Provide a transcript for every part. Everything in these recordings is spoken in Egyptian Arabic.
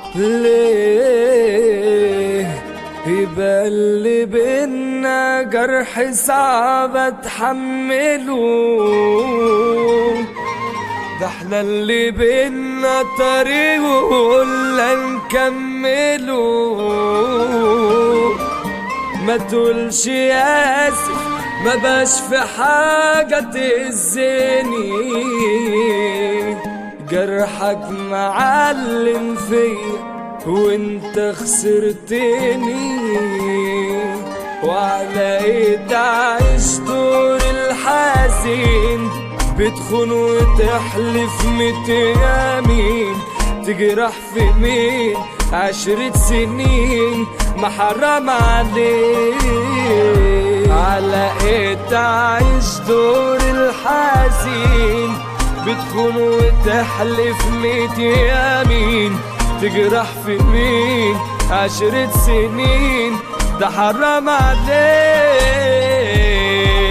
ليه يبقى اللي بينا جرح صعب اتحمله ده احنا اللي بينا طريق ولا نكمله ما تقولش اسف ما باش في حاجة تهزني جرحك معلم فيا وانت خسرتني وعلى ايه تعيش دور الحزين بتخون وتحلف ميت يمين تجرح في مين عشرة سنين ما حرام عليك على ايه تعيش دور الحزين بتخون وتحلف ميت يمين تجرح في مين عشرة سنين ده حرام عليك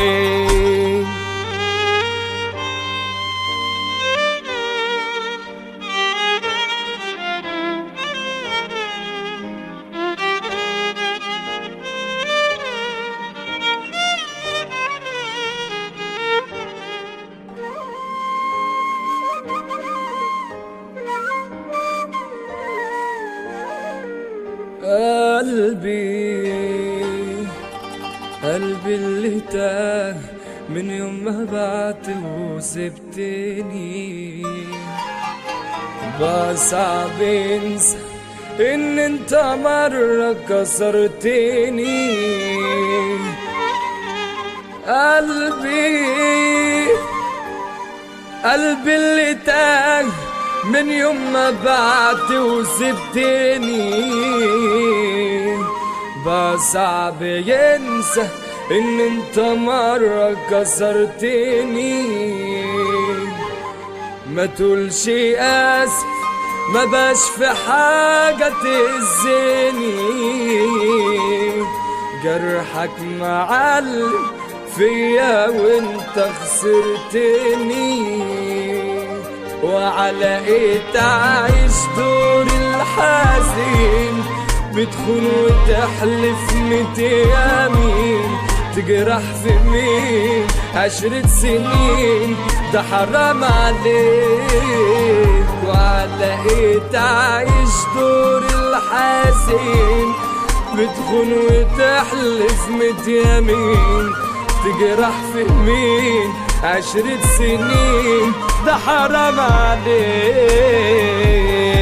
قلبي قلبي اللي تاه من يوم ما بعت وسبتني بقى صعب انسى ان انت مرة كسرتني قلبي قلبي اللي تاه من يوم ما بعت وسبتني بقى صعب ينسى ان انت مرة كسرتني ما تقولش اسف ما باش في حاجة تهزني جرحك معلم فيا وانت خسرتني وعلى ايه تعيش دور الحزين بتخون وتحلف ميت يمين تجرح في مين عشرة سنين ده حرام عليك وعلى ايه تعيش دور الحزين بتخون وتحلف ميت يمين تجرح في مين عشرة سنين ده حرام عليك